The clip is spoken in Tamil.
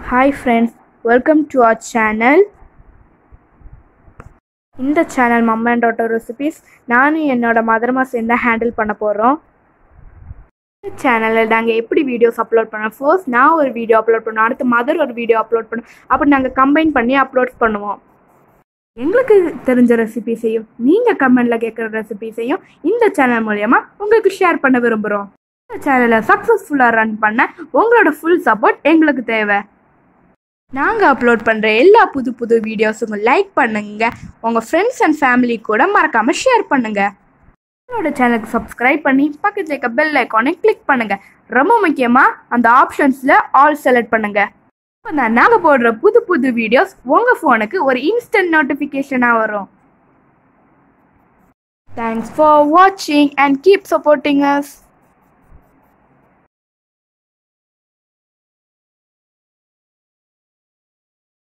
hi friends welcome to our channel இந்த channel mamma and daughter recipes நானும் என்னோட மதரமா சேர்ந்து ஹேண்டில் பண்ண போகிறோம் இந்த சேனலில் நாங்கள் எப்படி வீடியோஸ் அப்லோட் பண்ணோம் ஃபர்ஸ்ட் நான் ஒரு வீடியோ அப்லோட் பண்ணுவோம் அடுத்து மதர் ஒரு வீடியோ அப்லோட் பண்ணுவோம் அப்படி நாங்கள் கம்பைன் பண்ணி அப்லோட் பண்ணுவோம் எங்களுக்கு தெரிஞ்ச ரெசிபிஸையும் நீங்கள் கமெண்டில் கேட்குற ரெசிபிஸையும் இந்த சேனல் மூலயமா உங்களுக்கு ஷேர் பண்ண விரும்புகிறோம் இந்த சேனலை சக்ஸஸ்ஃபுல்லாக ரன் பண்ண உங்களோட ஃபுல் சப்போர்ட் எங்களுக்கு தேவை நாங்கள் அப்லோட் பண்ணுற எல்லா புது புது வீடியோஸும் லைக் பண்ணுங்க உங்கள் ஃப்ரெண்ட்ஸ் அண்ட் ஃபேமிலி கூட மறக்காமல் ஷேர் பண்ணுங்க எங்களோட சேனலுக்கு சப்ஸ்கிரைப் பண்ணி பக்கத்தில் இருக்க பெல் ஐக்கானை கிளிக் பண்ணுங்க ரொம்ப முக்கியமாக அந்த ஆப்ஷன்ஸில் ஆல் செலக்ட் பண்ணுங்க அப்போ தான் நாங்கள் போடுற புது புது வீடியோஸ் உங்கள் ஃபோனுக்கு ஒரு இன்ஸ்டன்ட் நோட்டிஃபிகேஷனாக வரும் தேங்க்ஸ் ஃபார் வாட்சிங் அண்ட் கீப் சப்போர்ட்டிங் அஸ்